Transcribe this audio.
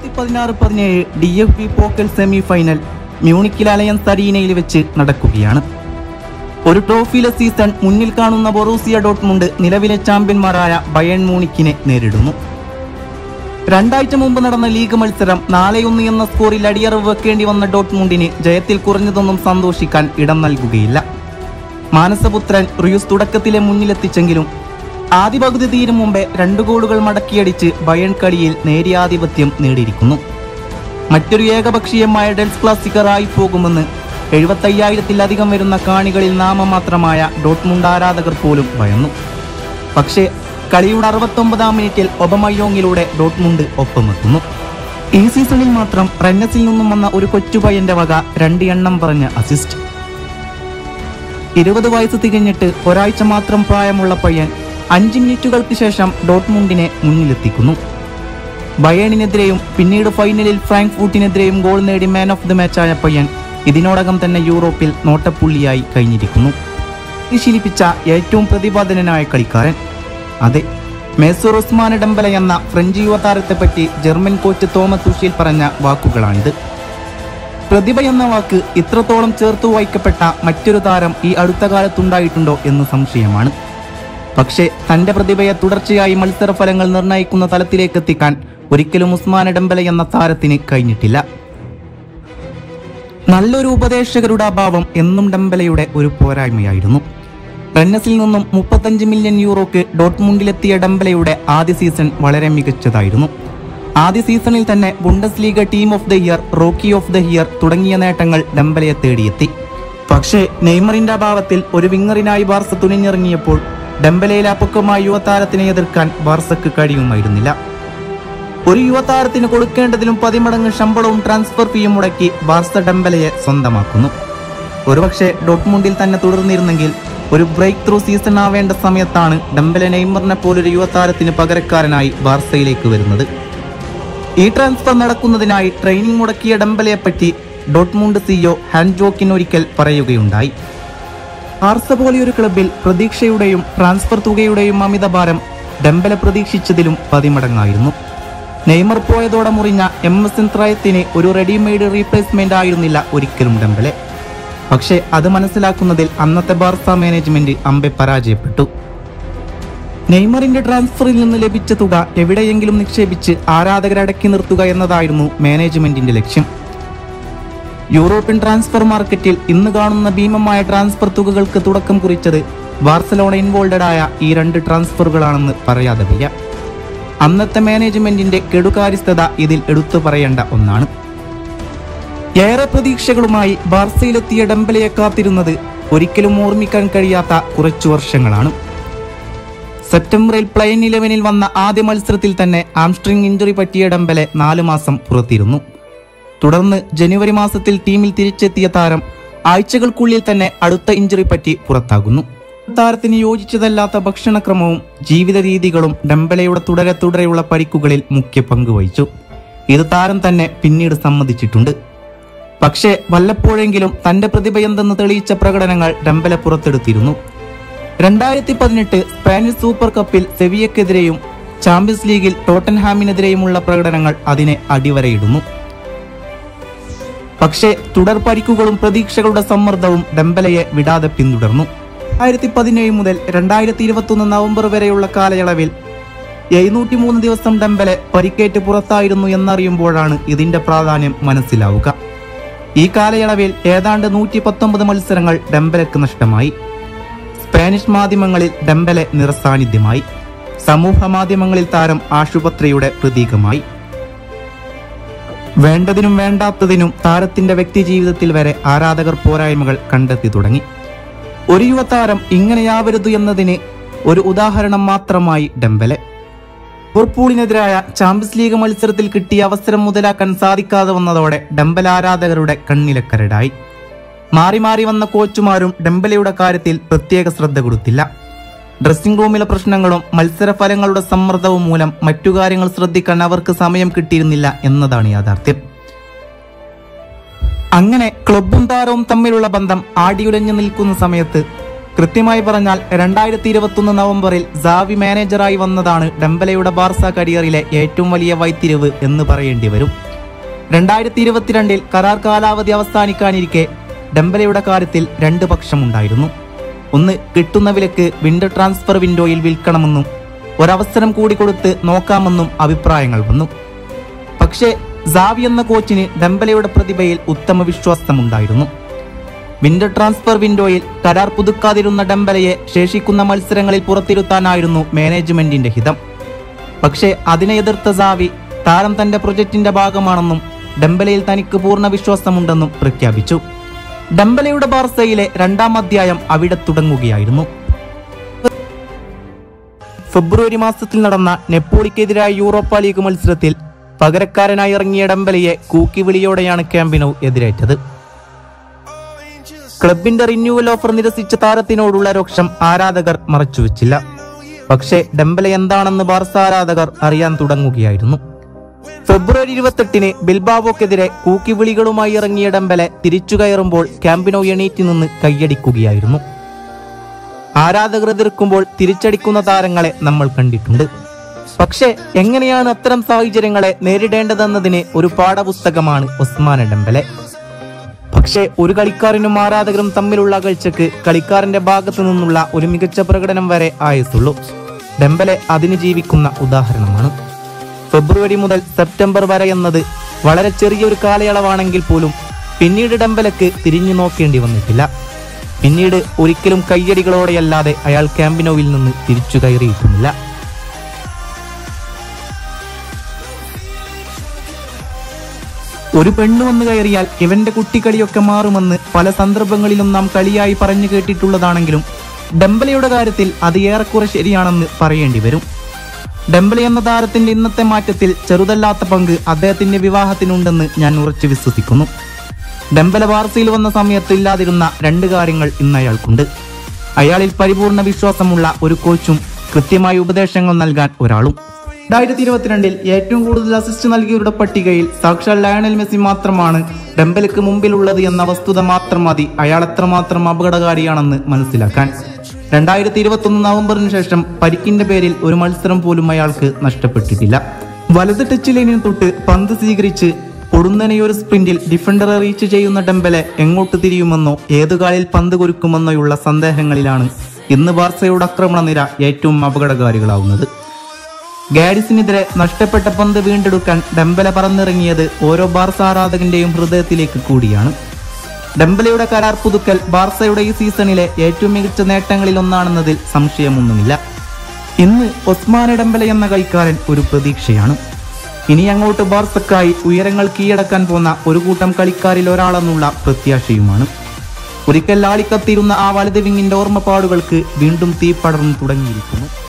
പതിനാറ് പതിനേഴ് D F B Pokal semi final മ്യൂണിക്കിൽ അലയൻസ് അരീനയിൽ വെച്ച് നടക്കുകയാണ് ഒരു ട്രോഫിയിലെ സീസൺ മുന്നിൽ കാണുന്ന ബൊറൂസിയ ഡോട്ട്മുണ്ട് നിലവിലെ ചാമ്പ്യന്മാരായ ബയൺ മൂണിക്കിനെ നേരിടുന്നു രണ്ടാഴ്ച മുമ്പ് നടന്ന ലീഗ് മത്സരം നാളെയൊന്ന് എന്ന സ്കോറിൽ അടിയറവ് വെക്കേണ്ടി വന്ന ഡോട്ട്മുണ്ടിന് ജയത്തിൽ കുറഞ്ഞതൊന്നും സന്തോഷിക്കാൻ ഇടം നൽകുകയില്ല മാനസപുത്രൻ റിയൂസ് തുടക്കത്തിലെ മുന്നിലെത്തിച്ചെങ്കിലും ആദ്യ പകുതി തീരും മുമ്പേ രണ്ട് ഗോളുകൾ മടക്കിയടിച്ച് ബയൺ കളിയിൽ നേരിയ ആധിപത്യം നേടിയിരിക്കുന്നു മറ്റൊരു ഏകപക്ഷീയമായ ഡെൽസ് ക്ലാസിക്കറായി പോകുമെന്ന് എഴുപത്തയ്യായിരത്തിലധികം വരുന്ന കാണികളിൽ നാമമാത്രമായ ഡോട്ട്മുണ്ട് ആരാധകർ പോലും ഭയന്നു പക്ഷേ കളിയുടെ അറുപത്തൊമ്പതാം മിനിറ്റിൽ ഒബമയോങ്ങിലൂടെ ഡോട്ട്മുണ്ട് ഒപ്പമെത്തുന്നു ഈ സീസണിൽ മാത്രം റെന്നസിൽ നിന്നും വന്ന ഒരു കൊച്ചുപയ്യന്റെ വക രണ്ട് എണ്ണം പറഞ്ഞ അസിസ്റ്റ് ഇരുപത് വയസ്സ് തികഞ്ഞിട്ട് ഒരാഴ്ച മാത്രം പ്രായമുള്ള പയ്യൻ അഞ്ച് മിനിറ്റുകൾക്ക് ശേഷം ഡോട്ട്മുണ്ടിനെ മുന്നിലെത്തിക്കുന്നു ബയേണിനെതിരെയും പിന്നീട് ഫൈനലിൽ ഫ്രാങ്ക്ഫൂട്ടിനെതിരെയും ഗോൾ നേടി മാൻ ഓഫ് ദി മാച്ചായ പയ്യൻ ഇതിനോടകം തന്നെ യൂറോപ്പിൽ നോട്ടപ്പുള്ളിയായി കഴിഞ്ഞിരിക്കുന്നു ശീലിപ്പിച്ച ഏറ്റവും പ്രതിപാദനനായ കളിക്കാരൻ അതെ മേസൂർ ഉസ്മാൻ ഡംബല എന്ന ഫ്രഞ്ച് യുവതാരത്തെപ്പറ്റി ജർമ്മൻ കോച്ച് തോമസ് സുഷീൽ പറഞ്ഞ വാക്കുകളാണിത് പ്രതിഭ എന്ന വാക്ക് ഇത്രത്തോളം ചേർത്തു വായിക്കപ്പെട്ട മറ്റൊരു താരം ഈ അടുത്ത കാലത്തുണ്ടായിട്ടുണ്ടോ എന്ന് സംശയമാണ് പക്ഷേ തന്റെ പ്രതിഭയെ തുടർച്ചയായി മത്സരഫലങ്ങൾ നിർണ്ണയിക്കുന്ന തലത്തിലേക്ക് എത്തിക്കാൻ ഒരിക്കലും ഉസ്മാൻ ഡംബല എന്ന താരത്തിന് കഴിഞ്ഞിട്ടില്ല നല്ലൊരു ഉപദേശകരുടെ അഭാവം എന്നും ഡംബലയുടെ ഒരു പോരായ്മയായിരുന്നു റെന്നസിൽ നിന്നും മുപ്പത്തഞ്ച് മില്യൺ യൂറോക്ക് ഡോട്ട്മുണ്ടിലെത്തിയ ഡംബലയുടെ ആദ്യ സീസൺ വളരെ മികച്ചതായിരുന്നു ആദ്യ സീസണിൽ തന്നെ Bundesliga team of the year rookie of the year തുടങ്ങിയ നേട്ടങ്ങൾ ഡംബലയെ തേടിയെത്തി പക്ഷേ നെയ്മറിന്റെ അഭാവത്തിൽ ഒരു വിങ്ങറിനായി ബാർസ തുനിഞ്ഞിറങ്ങിയപ്പോൾ ഡംബലയിലെ അപ്പൊക്കമായ യുവതാരത്തിനെ എതിർക്കാൻ ബാർസക്ക് കഴിയുമായിരുന്നില്ല ഒരു യുവതാരത്തിന് കൊടുക്കേണ്ടതിലും പതിമടങ്ങ് ശമ്പളവും ട്രാൻസ്ഫർ ഫീയും മുടക്കി ബാർസ ഡംബലയെ സ്വന്തമാക്കുന്നു ഒരുപക്ഷെ ഡോട്ട്മുണ്ടിൽ തന്നെ തുടർന്നിരുന്നെങ്കിൽ ഒരു ബ്രേക്ക് ത്രൂ സീസൺ ആവേണ്ട സമയത്താണ് ഡംബല നെയ്മറിനെ പോലൊരു യുവതാരത്തിന് പകരക്കാരനായി ബാർസയിലേക്ക് വരുന്നത് ഈ ട്രാൻസ്ഫർ നടക്കുന്നതിനായി ട്രെയിനിങ് മുടക്കിയ ഡംബലയെപ്പറ്റി ഡോട്ട്മുണ്ട് സിഇഒ ഹാൻജോക്കിൻ ഒരിക്കൽ പറയുകയുണ്ടായി ആർസ പോലെയൊരു ക്ലബിൽ പ്രതീക്ഷയുടെയും ട്രാൻസ്ഫർ തുകയുടെയും അമിതഭാരം ഡംബല പ്രതീക്ഷിച്ചതിലും പതിമടങ്ങായിരുന്നു നെയ്മർ പോയതോടെ മുറിഞ്ഞ എം എസ് ഇന്ത്രയത്തിന് ഒരു റെഡിമെയ്ഡ് റീപ്ലേസ്മെന്റ് ആയിരുന്നില്ല ഒരിക്കലും ഡംബലെ പക്ഷേ അത് മനസ്സിലാക്കുന്നതിൽ അന്നത്തെ ബാർസ മാനേജ്മെന്റ് അമ്പെ പരാജയപ്പെട്ടു നെയ്മറിന്റെ ട്രാൻസ്ഫറിൽ നിന്ന് ലഭിച്ച തുക എവിടെയെങ്കിലും നിക്ഷേപിച്ച് ആരാധകരെ അടക്കി നിർത്തുക എന്നതായിരുന്നു മാനേജ്മെന്റിന്റെ ലക്ഷ്യം യൂറോപ്യൻ ട്രാൻസ്ഫർ മാർക്കറ്റിൽ ഇന്ന് കാണുന്ന ഭീമമായ ട്രാൻസ്ഫർ തുകകൾക്ക് തുടക്കം കുറിച്ചത് ബാർസലോണ ഇൻവോൾവഡ് ആയ ഈ രണ്ട് ട്രാൻസ്ഫറുകളാണെന്ന് പറയാതെ വയ്യ അന്നത്തെ മാനേജ്മെന്റിന്റെ കെടുകാര്യസ്ഥത ഇതിൽ എടുത്തു പറയേണ്ട ഒന്നാണ് ഏറെ പ്രതീക്ഷകളുമായി ബാർസയിലെത്തിയ ഡംബലയെ കാത്തിരുന്നത് ഒരിക്കലും ഓർമ്മിക്കാൻ കഴിയാത്ത കുറച്ചു വർഷങ്ങളാണ് സെപ്റ്റംബറിൽ പ്ലെയിൻ ഇലവനിൽ വന്ന ആദ്യ മത്സരത്തിൽ തന്നെ ആംസ്ട്രിങ് ഇഞ്ചുറി പറ്റിയ ഡംബലെ നാല് മാസം പുറത്തിരുന്നു തുടർന്ന് ജനുവരി മാസത്തിൽ ടീമിൽ തിരിച്ചെത്തിയ താരം ആഴ്ചകൾക്കുള്ളിൽ തന്നെ അടുത്ത ഇഞ്ചുറി പറ്റി പുറത്താകുന്നു താരത്തിന് യോജിച്ചതല്ലാത്ത ഭക്ഷണക്രമവും ജീവിത രീതികളും ഡംബലയുടെ തുടരെ തുടരെയുള്ള പരിക്കുകളിൽ മുഖ്യ പങ്ക് വഹിച്ചു ഇത് താരം തന്നെ പിന്നീട് സമ്മതിച്ചിട്ടുണ്ട് പക്ഷേ വല്ലപ്പോഴെങ്കിലും തന്റെ പ്രതിഭ എന്തെന്ന് തെളിയിച്ച പ്രകടനങ്ങൾ ഡംബല പുറത്തെടുത്തിരുന്നു രണ്ടായിരത്തി പതിനെട്ട് സ്പാനിഷ് സൂപ്പർ കപ്പിൽ സെവിയക്കെതിരെയും ചാമ്പ്യൻസ് ലീഗിൽ ടോട്ടൻഹാമിനെതിരെയുമുള്ള പ്രകടനങ്ങൾ അതിനെ അടിവരയിടുന്നു പക്ഷേ തുടർ പരിക്കുകളും പ്രതീക്ഷകളുടെ സമ്മർദ്ദവും ഡംബലയെ വിടാതെ പിന്തുടർന്നു ആയിരത്തി പതിനേഴ് മുതൽ രണ്ടായിരത്തി ഇരുപത്തൊന്ന് നവംബർ വരെയുള്ള കാലയളവിൽ എഴുന്നൂറ്റി മൂന്ന് ദിവസം ഡംബലെ പരിക്കേറ്റ് പുറത്തായിരുന്നു എന്നറിയുമ്പോഴാണ് ഇതിന്റെ പ്രാധാന്യം മനസ്സിലാവുക ഈ കാലയളവിൽ ഏതാണ്ട് നൂറ്റി പത്തൊമ്പത് മത്സരങ്ങൾ ഡംബലക്ക് നഷ്ടമായി സ്പാനിഷ് മാധ്യമങ്ങളിൽ ഡംബലെ നിറസാന്നിധ്യമായി സമൂഹ മാധ്യമങ്ങളിൽ താരം ആശുപത്രിയുടെ പ്രതീകമായി വേണ്ടതിനും വേണ്ടാത്തതിനും താരത്തിന്റെ വ്യക്തി ജീവിതത്തിൽ വരെ ആരാധകർ പോരായ്മകൾ കണ്ടെത്തി തുടങ്ങി ഒരു യുവതാരം ഇങ്ങനെയാവരുത് എന്നതിന് ഒരു ഉദാഹരണം മാത്രമായി ഡംബലെ ലിവർപൂളിനെതിരായ ചാമ്പ്യൻസ് ലീഗ് മത്സരത്തിൽ കിട്ടിയ അവസരം മുതലാക്കാൻ സാധിക്കാതെ വന്നതോടെ ഡംബൽ ആരാധകരുടെ കണ്ണിലക്കരടായി മാറി മാറി വന്ന കോച്ചുമാരും ഡംബലയുടെ കാര്യത്തിൽ പ്രത്യേക ശ്രദ്ധ കൊടുത്തില്ല ഡ്രസ്സിംഗ് റൂമിലെ പ്രശ്നങ്ങളും മത്സരഫലങ്ങളുടെ സമ്മർദ്ദവും മൂലം മറ്റു കാര്യങ്ങൾ ശ്രദ്ധിക്കാൻ അവർക്ക് സമയം കിട്ടിയിരുന്നില്ല എന്നതാണ് യാഥാർത്ഥ്യം അങ്ങനെ ക്ലബും താരവും തമ്മിലുള്ള ബന്ധം ആടിയുലഞ്ഞു നിൽക്കുന്ന സമയത്ത് കൃത്യമായി പറഞ്ഞാൽ രണ്ടായിരത്തി ഇരുപത്തൊന്ന് നവംബറിൽ സാവി മാനേജറായി വന്നതാണ് ഡംബലയുടെ ബാർസ കരിയറിലെ ഏറ്റവും വലിയ വൈത്തിരിവ് എന്ന് പറയേണ്ടി വരും രണ്ടായിരത്തി ഇരുപത്തിരണ്ടിൽ കരാർ കാലാവധി അവസാനിക്കാനിരിക്കെ ഡംബലയുടെ കാര്യത്തിൽ രണ്ട് പക്ഷമുണ്ടായിരുന്നു ഒന്ന് കിട്ടുന്ന വിലക്ക് വിൻഡർ ട്രാൻസ്ഫർ വിൻഡോയിൽ വിൽക്കണമെന്നും ഒരവസരം കൂടി കൊടുത്ത് നോക്കാമെന്നും അഭിപ്രായങ്ങൾ വന്നു പക്ഷേ സാവി എന്ന കോച്ചിന് ഡംബലയുടെ പ്രതിഭയിൽ ഉത്തമ വിശ്വാസമുണ്ടായിരുന്നു വിൻഡർ ട്രാൻസ്ഫർ വിൻഡോയിൽ കരാർ പുതുക്കാതിരുന്ന ഡംബലയെ ശേഷിക്കുന്ന മത്സരങ്ങളിൽ പുറത്തിരുത്താനായിരുന്നു മാനേജ്മെന്റിന്റെ ഹിതം പക്ഷേ അതിനെ എതിർത്ത സാവി താരം തന്റെ പ്രൊജക്ടിന്റെ ഭാഗമാണെന്നും ഡംബലയിൽ തനിക്ക് പൂർണ്ണ വിശ്വാസമുണ്ടെന്നും പ്രഖ്യാപിച്ചു ഡംബലയുടെ ബാർസയിലെ രണ്ടാം അധ്യായം അവിടെ തുടങ്ങുകയായിരുന്നു ഫെബ്രുവരി മാസത്തിൽ നടന്ന നെപ്പോളിക്കെതിരായ യൂറോപ്പ ലീഗ് മത്സരത്തിൽ പകരക്കാരനായി ഇറങ്ങിയ ഡംബലയെ കൂക്കിവിളിയോടെയാണ് ക്യാമ്പിനോ എതിരേറ്റത് ക്ലബിന്റെ റിന്യൂവൽ ഓഫർ നിരസിച്ച താരത്തിനോടുള്ള രോക്ഷം ആരാധകർ മറച്ചുവെച്ചില്ല പക്ഷേ ഡെമ്പല എന്താണെന്ന് ബാർസ ആരാധകർ അറിയാൻ തുടങ്ങുകയായിരുന്നു ഫെബ്രുവരി ഇരുപത്തെട്ടിന് ബിൽബാവോക്കെതിരെ കൂക്കിവിളികളുമായി ഇറങ്ങിയ ഡെമ്പലെ തിരിച്ചു കയറുമ്പോൾ ക്യാമ്പിനോ എണീറ്റ് നിന്ന് കൈയടിക്കുകയായിരുന്നു ആരാധകർ എതിർക്കുമ്പോൾ തിരിച്ചടിക്കുന്ന താരങ്ങളെ നമ്മൾ കണ്ടിട്ടുണ്ട് പക്ഷേ എങ്ങനെയാണ് അത്തരം സാഹചര്യങ്ങളെ നേരിടേണ്ടതെന്നതിന് ഒരു പാഠപുസ്തകമാണ് ഒസ്മാൻ ഡെമ്പലെ പക്ഷേ ഒരു കളിക്കാരനും ആരാധകരും തമ്മിലുള്ള അകൽച്ചക്ക് കളിക്കാരന്റെ ഭാഗത്തു നിന്നുള്ള ഒരു മികച്ച പ്രകടനം വരെ ആയുസുള്ളൂ ഡെമ്പലെ അതിന് ജീവിക്കുന്ന ഉദാഹരണമാണ് ഫെബ്രുവരി മുതൽ സെപ്റ്റംബർ വരെ എന്നത് വളരെ ചെറിയൊരു കാലയളവാണെങ്കിൽ പോലും പിന്നീട് ഡെമ്പലക്ക് തിരിഞ്ഞു നോക്കേണ്ടി വന്നിട്ടില്ല പിന്നീട് ഒരിക്കലും കയ്യടികളോടെയല്ലാതെ അയാൾ ക്യാമ്പിനോവിൽ നിന്ന് തിരിച്ചു കയറിയിട്ടുമില്ല ഒരു പെണ്ണ് വന്നു കയറിയാൽ ഇവന്റെ കുട്ടിക്കളിയൊക്കെ മാറുമെന്ന് പല സന്ദർഭങ്ങളിലും നാം കളിയായി പറഞ്ഞു കേട്ടിട്ടുള്ളതാണെങ്കിലും ഡെമ്പലയുടെ കാര്യത്തിൽ അത് ഏറെക്കുറെ ശരിയാണെന്ന് പറയേണ്ടി വരും ഡെമ്പലെ എന്ന താരത്തിന്റെ ഇന്നത്തെ മാറ്റത്തിൽ ചെറുതല്ലാത്ത പങ്ക് അദ്ദേഹത്തിന്റെ വിവാഹത്തിനുണ്ടെന്ന് ഞാൻ ഉറച്ചു വിശ്വസിക്കുന്നു ഡെമ്പല ബാർസയിൽ വന്ന സമയത്ത് ഇല്ലാതിരുന്ന രണ്ട് കാര്യങ്ങൾ ഇന്ന് അയാൾക്കുണ്ട് അയാളിൽ പരിപൂർണ വിശ്വാസമുള്ള ഒരു കോച്ചും കൃത്യമായ ഉപദേശങ്ങൾ നൽകാൻ ഒരാളും രണ്ടായിരത്തി ഇരുപത്തിരണ്ടിൽ ഏറ്റവും കൂടുതൽ അസിസ്റ്റ് നൽകിയവരുടെ പട്ടികയിൽ സാക്ഷാൽ ലയണൽ മെസ്സി മാത്രമാണ് ഡെമ്പലക്ക് മുമ്പിലുള്ളത് എന്ന വസ്തുത മാത്രം മതി അയാൾ എത്രമാത്രം അപകടകാരിയാണെന്ന് മനസ്സിലാക്കാൻ രണ്ടായിരത്തി ഇരുപത്തൊന്ന് നവംബറിന് ശേഷം പരിക്കിന്റെ പേരിൽ ഒരു മത്സരം പോലും അയാൾക്ക് നഷ്ടപ്പെട്ടിട്ടില്ല വലത് ടച്ച് ലൈനിന് തൊട്ട് പന്ത് സ്വീകരിച്ച് പൊടുന്നനെയൊരു സ്പ്രിന്റിൽ ഡിഫൻഡറെ റീച്ച് ചെയ്യുന്ന ഡെമ്പലെ എങ്ങോട്ട് തിരിയുമെന്നോ ഏതു കാലിൽ പന്ത് കുരുക്കുമെന്നോയുള്ള സന്ദേഹങ്ങളിലാണ് ഇന്ന് ബാർസയുടെ ആക്രമണ നിര ഏറ്റവും അപകടകാരികളാവുന്നത് ഗാഡിസിനെതിരെ നഷ്ടപ്പെട്ട പന്ത് വീണ്ടെടുക്കാൻ ഡെമ്പല പറന്നിറങ്ങിയത് ഓരോ ബാർസ ആരാധകന്റെയും ഹൃദയത്തിലേക്ക് കൂടിയാണ് ഡെമ്പലയുടെ കരാർ പുതുക്കൽ ബാർസയുടെ ഈ സീസണിലെ ഏറ്റവും മികച്ച നേട്ടങ്ങളിൽ ഒന്നാണെന്നതിൽ സംശയമൊന്നുമില്ല ഇന്ന് ഒസ്മാന ഡെമ്പല എന്ന കളിക്കാരൻ ഒരു പ്രതീക്ഷയാണ് ഇനി അങ്ങോട്ട് ബാർസക്കായി ഉയരങ്ങൾ കീഴടക്കാൻ പോന്ന ഒരു കൂട്ടം കളിക്കാരിൽ ഒരാളെന്നുള്ള പ്രത്യാശയുമാണ് ഒരിക്കൽ ലാളിക്കത്തിരുന്ന ആ വലത് വിങ്ങിന്റെ ഓർമ്മപ്പാടുകൾക്ക് വീണ്ടും തീ പടർന്നു തുടങ്ങിയിരിക്കുന്നു